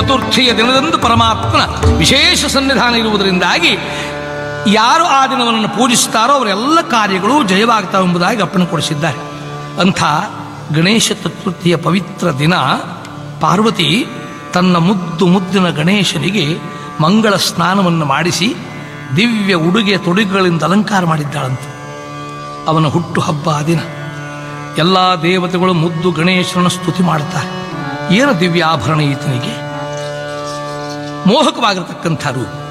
ಚತುರ್ಥಿಯ ದಿನದಂದು ಪರಮಾತ್ಮನ ವಿಶೇಷ ಸನ್ನಿಧಾನ ಇರುವುದರಿಂದಾಗಿ ಯಾರು ಆ ದಿನವನ್ನು ಪೂಜಿಸುತ್ತಾರೋ ಅವರೆಲ್ಲ ಕಾರ್ಯಗಳು ಜಯವಾಗ್ತಾವೆಂಬುದಾಗಿ ಅಪ್ಪಣೆ ಕೊಡಿಸಿದ್ದಾರೆ ಅಂಥ ಗಣೇಶ ಚತುರ್ಥಿಯ ಪವಿತ್ರ ದಿನ ಪಾರ್ವತಿ ತನ್ನ ಮುದ್ದು ಮುದ್ದಿನ ಗಣೇಶನಿಗೆ ಮಂಗಳ ಸ್ನಾನವನ್ನು ಮಾಡಿಸಿ ದಿವ್ಯ ಉಡುಗೆ ತೊಡುಗೆಗಳಿಂದ ಅಲಂಕಾರ ಮಾಡಿದ್ದಾಳಂತೆ ಅವನ ಹುಟ್ಟು ಹಬ್ಬ ಆ ದಿನ ಎಲ್ಲ ದೇವತೆಗಳು ಮುದ್ದು ಗಣೇಶನ ಸ್ತುತಿ ಮಾಡುತ್ತಾರೆ ಏನು ದಿವ್ಯಾಭರಣ ಈತನಿಗೆ ಮೋಹಕವಾಗಿರತಕ್ಕಂಥ ರೂಪ